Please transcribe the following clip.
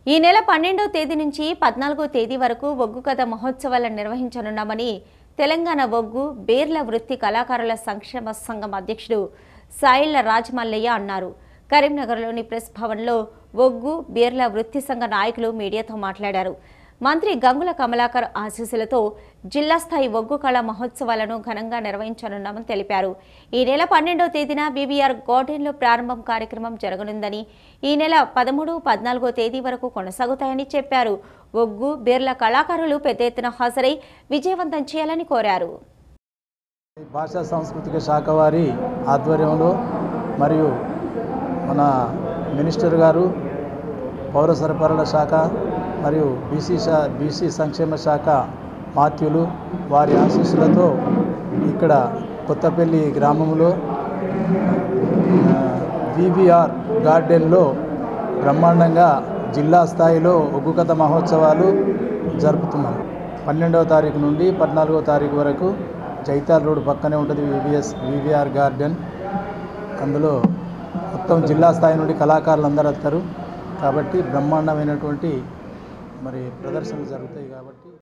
ఈ నెల పన్నెండవ తేదీ నుంచి పద్నాలుగో తేదీ వరకు ఒగ్గు కథ మహోత్సవాలను నిర్వహించనున్నామని తెలంగాణ ఒగ్గు బేర్ల వృత్తి కళాకారుల సంక్షేమ సంఘం అధ్యక్షుడు సాయిళ్ల రాజమల్లయ్య అన్నారు కరీంనగర్లోని ప్రెస్ భవన్లో ఒగ్గు బేర్ల వృత్తి సంఘ నాయకులు మీడియాతో మాట్లాడారు మంత్రి గంగుల కమలాకర్ ఆశీస్సులతో జిల్లా స్థాయి ఒగ్గు కళా మహోత్సవాలను ఘనంగా నిర్వహించనున్నామని తెలిపారు ఈ నెల పన్నెండవ తేదీన బీబీఆర్ గార్డెన్లో ప్రారంభం కార్యక్రమం జరగనుందని ఈ నెల పదమూడు పద్నాలుగో తేదీ వరకు కొనసాగుతాయని చెప్పారు ఒగ్గు బీర్ల కళాకారులు పెద్ద ఎత్తున హాజరై విజయవంతం చేయాలని కోరారు భాషా సాంస్కృతిక శాఖ వారి ఆధ్వర్యంలో మరియు మన మినిస్టర్ గారు పౌర సరఫరాల శాఖ మరియు బీసీ శా బీసీ సంక్షేమ శాఖ మాత్యులు వారి ఆశీస్సులతో ఇక్కడ కొత్తపల్లి గ్రామంలో వివిఆర్ గార్డెన్లో బ్రహ్మాండంగా జిల్లా స్థాయిలో ఒగ్గు కథ మహోత్సవాలు జరుపుతున్నాం పన్నెండవ తారీఖు నుండి పద్నాలుగో తారీఖు వరకు చైతాల్ రోడ్ పక్కనే ఉంటుంది వివిఎస్ వివిఆర్ గార్డెన్ అందులో మొత్తం జిల్లా స్థాయి నుండి కళాకారులు అందరూ వస్తారు కాబట్టి బ్రహ్మాండమైనటువంటి మరి ప్రదర్శనలు జరుగుతాయి కాబట్టి